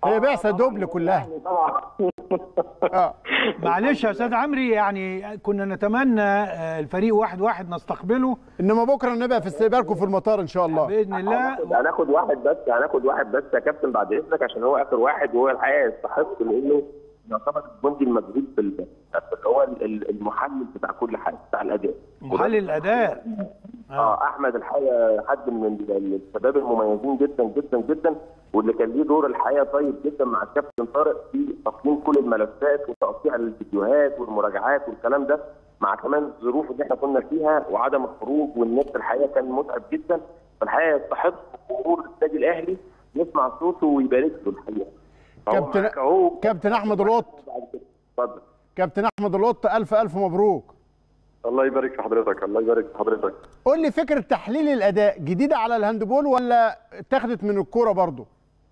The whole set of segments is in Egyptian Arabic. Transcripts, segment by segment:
هي بعثه دوبل كلها يعني طبعا اه معلش يا استاذ عمري يعني كنا نتمنى آه، الفريق واحد واحد نستقبله انما بكره نبقى في استقبالكم في المطار ان شاء الله باذن الله هناخد- هناخد واحد بس هناخد واحد بس يا كابتن بعد اذنك عشان هو اخر واحد وهو الحقيقه يستحق لانه يعتبر الجندي المجهود في ال- اللي هو ال- ال- المحلل بتاع كل حاجه بتاع الاداء محلل الاداء اه احمد الحقيقه حد من ال- الشباب المميزين جدا جدا جدا واللي كان ليه دور الحقيقه طيب جدا مع الكابتن طارق في تصميم كل الملفات وتقطيع الفيديوهات والمراجعات والكلام ده مع كمان الظروف اللي احنا كنا فيها وعدم الخروج والنت الحقيقه كان متعب جدا فالحقيقه يستحق جمهور النادي الاهلي يسمع صوته ويبارك له الحقيقه فهو كابتن- معاك اهو كابتن احمد القط بعد كده. اتفضل كابتن احمد القط الف الف مبروك الله يبارك في حضرتك الله يبارك في حضرتك قول لي فكره تحليل الاداء جديده على الهاندبول ولا اتاخدت من الكوره برضو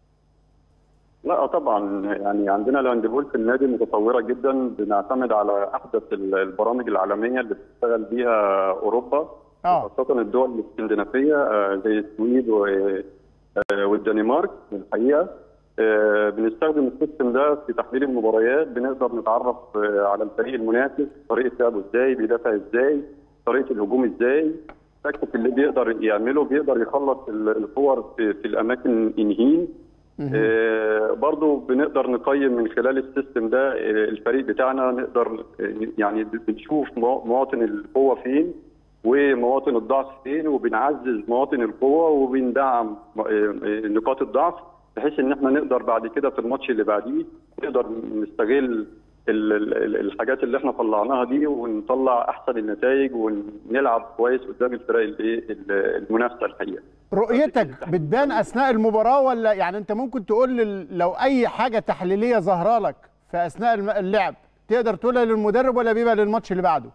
لا طبعا يعني عندنا الهاندبول في النادي متطوره جدا بنعتمد على احدث ال- البرامج العالميه اللي بتشتغل بيها اوروبا اه خاصه الدول الاسكندنافيه آه، زي السويد و- آه، والدنمارك الحقيقه آه، بنستخدم السيستم ده في تحليل المباريات بنقدر نتعرف آه، على الفريق المنافس طريقه لعبه ازاي بيدافع ازاي طريقه الهجوم ازاي التكتيك اللي بيقدر يعمله بيقدر يخلص ال- الكور في, في الاماكن انهين آه، برضو بنقدر نقيم من خلال السيستم ده آه، الفريق بتاعنا نقدر آه، يعني بنشوف مو- مواطن القوة فين ومواطن الضعف فين وبنعزز مواطن القوة وبندعم آه، آه، نقاط الضعف بحيث ان احنا نقدر بعد كده في الماتش اللي بعديه نقدر نستغل ال- ال- ال- الحاجات اللي احنا طلعناها دي ونطلع احسن النتائج ونلعب كويس قدام الفرق الايه المنافسه الحقيقه. رؤيتك بتبان اثناء المباراه ولا يعني انت ممكن تقول لي لو اي حاجه تحليليه ظاهره لك في اثناء الم- اللعب تقدر تقولها للمدرب ولا بيبقى للماتش اللي بعده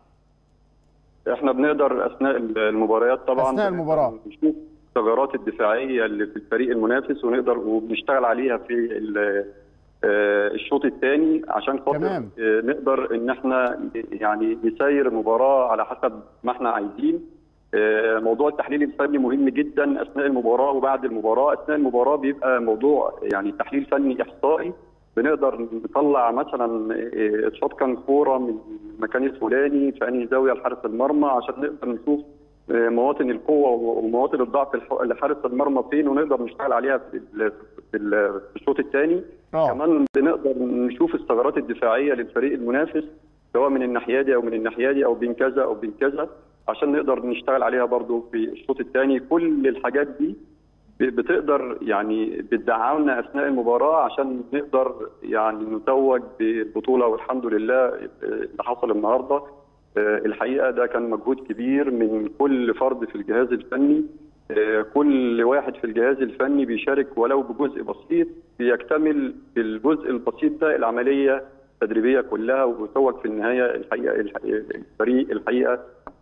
احنا بنقدر اثناء المباريات طبعا أثناء المباراة. نشوف الثغرات الدفاعيه اللي في الفريق المنافس ونقدر وبنشتغل عليها في ال- آه، الشوط الثاني عشان خاطر تمام. آه، نقدر ان احنا يعني نسير المباراه على حسب ما احنا عايزين آه، موضوع التحليل الفني مهم جدا اثناء المباراه وبعد المباراه اثناء المباراه بيبقى موضوع يعني تحليل فني احصائي بنقدر نطلع مثلا آه، اتشاط كان كوره من المكان الفلاني في انهي زاويه لحارس المرمى عشان نقدر نشوف آه، مواطن القوه ومواطن الضعف الح- لحارس المرمى فين ونقدر نشتغل عليها في ال- في ال- في الشوط الثاني اه كمان بنقدر نشوف الثغرات الدفاعيه للفريق المنافس سواء من الناحيه دي او من الناحيه دي او بين كذا او بين كذا عشان نقدر نشتغل عليها برضو في الشوط الثاني كل الحاجات دي ب- بتقدر يعني بتدعمنا اثناء المباراه عشان نقدر يعني نتوج بالبطوله والحمد لله اللي حصل النهارده آه، الحقيقه ده كان مجهود كبير من كل فرد في الجهاز الفني آه، كل واحد في الجهاز الفني بيشارك ولو بجزء بسيط بيكتمل بالجزء البسيط ده العمليه التدريبيه كلها وتوج في النهايه الحقيقه الح- الفريق الحقيقه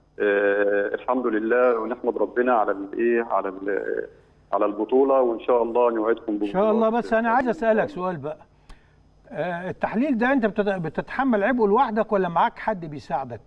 آه، الحمد لله ونحمد ربنا على الايه على ال- على البطوله وان شاء الله نوعدكم ان شاء الله بس انا عايز اسالك سؤال بقى آه، التحليل ده انت بتت- بتتحمل عبئه لوحدك ولا معاك حد بيساعدك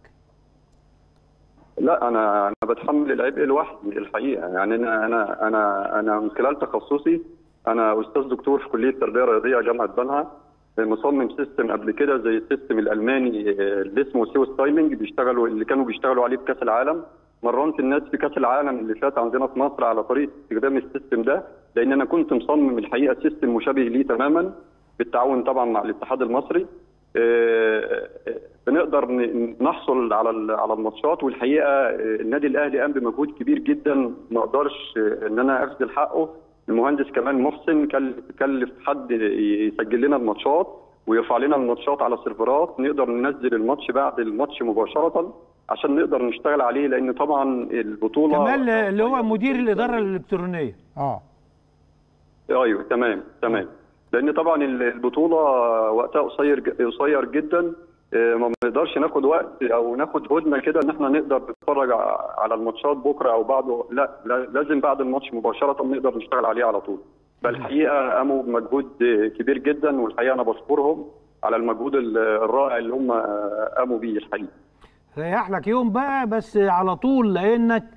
لا انا انا بتحمل العبء لوحدي الحقيقه يعني انا انا انا انا من خلال تخصصي انا استاذ دكتور في كليه التربيه الرياضيه جامعه بنها مصمم سيستم قبل كده زي السيستم الالماني آه، اللي اسمه سيوس تايمنج بيشتغلوا اللي كانوا بيشتغلوا عليه في كاس العالم مرنت الناس في كاس العالم اللي فات عندنا في مصر على طريقه استخدام السيستم ده لان انا كنت مصمم الحقيقه سيستم مشابه ليه تماما بالتعاون طبعا مع الاتحاد المصري آه، آه، بنقدر ن- نحصل على ال- على الماتشات والحقيقه آه، النادي الاهلي قام بمجهود كبير جدا ما اقدرش آه، ان انا اخذل حقه المهندس كمان محسن كل- كلف حد يسجل لنا الماتشات ويرفع لنا الماتشات على سيرفرات نقدر ننزل الماتش بعد الماتش مباشره عشان نقدر نشتغل عليه لان طبعا البطوله كمال اللي هو مدير الاداره الالكترونيه اه ايوه تمام تمام لان طبعا ال- البطوله وقتها قصير ج- قصير جدا آه، ما بنقدرش ناخد وقت او ناخد هدنه كده ان احنا نقدر نتفرج ع- على الماتشات بكره او بعده لا, لا لازم بعد الماتش مباشره نقدر نشتغل عليه على طول فالحقيقه قاموا بمجهود آه، كبير جدا والحقيقه انا بشكرهم على المجهود ال- الرائع اللي هم آه، قاموا بيه الحقيقه ريح لك يوم بقى بس على طول لانك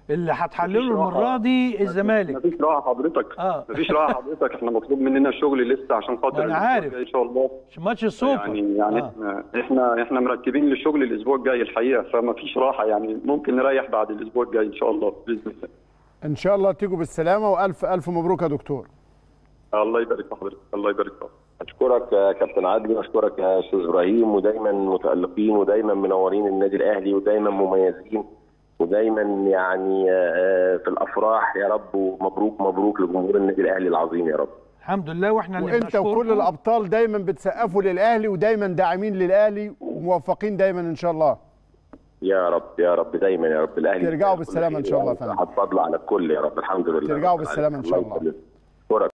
اللي هتحلله مفيش راحة. المره دي الزمالك مفيش راحه حضرتك آه. مفيش راحه حضرتك احنا مطلوب مننا شغل لسه عشان خاطر أنا الأسبوع عارف. الجاي ان شاء الله ماتش السوبر يعني يعني آه. احنا احنا احنا مرتبين للشغل الاسبوع الجاي الحقيقه فما فيش راحه يعني ممكن نريح بعد الاسبوع الجاي ان شاء الله باذن الله ان شاء الله تيجوا بالسلامه والف الف مبروك يا دكتور الله يبارك في حضرتك الله يبارك فيك اشكرك يا كابتن عدلي واشكرك يا استاذ ابراهيم ودايما متالقين ودايما منورين النادي الاهلي ودايما مميزين ودايما يعني آه، في الافراح يا رب ومبروك مبروك لجمهور النادي الاهلي العظيم يا رب الحمد لله واحنا اللي وانت بنشكركم. وكل الابطال دايما بتسقفوا للاهلي ودايما داعمين للاهلي وموفقين دايما ان شاء الله يا رب يا رب دايما يا رب الاهلي ترجعوا بالسلامة إن شاء الله يا فندم. فضل على الكل يا رب الحمد لله ترجعوا رب بالسلامة إن شاء الله. يسلمك. اشكرك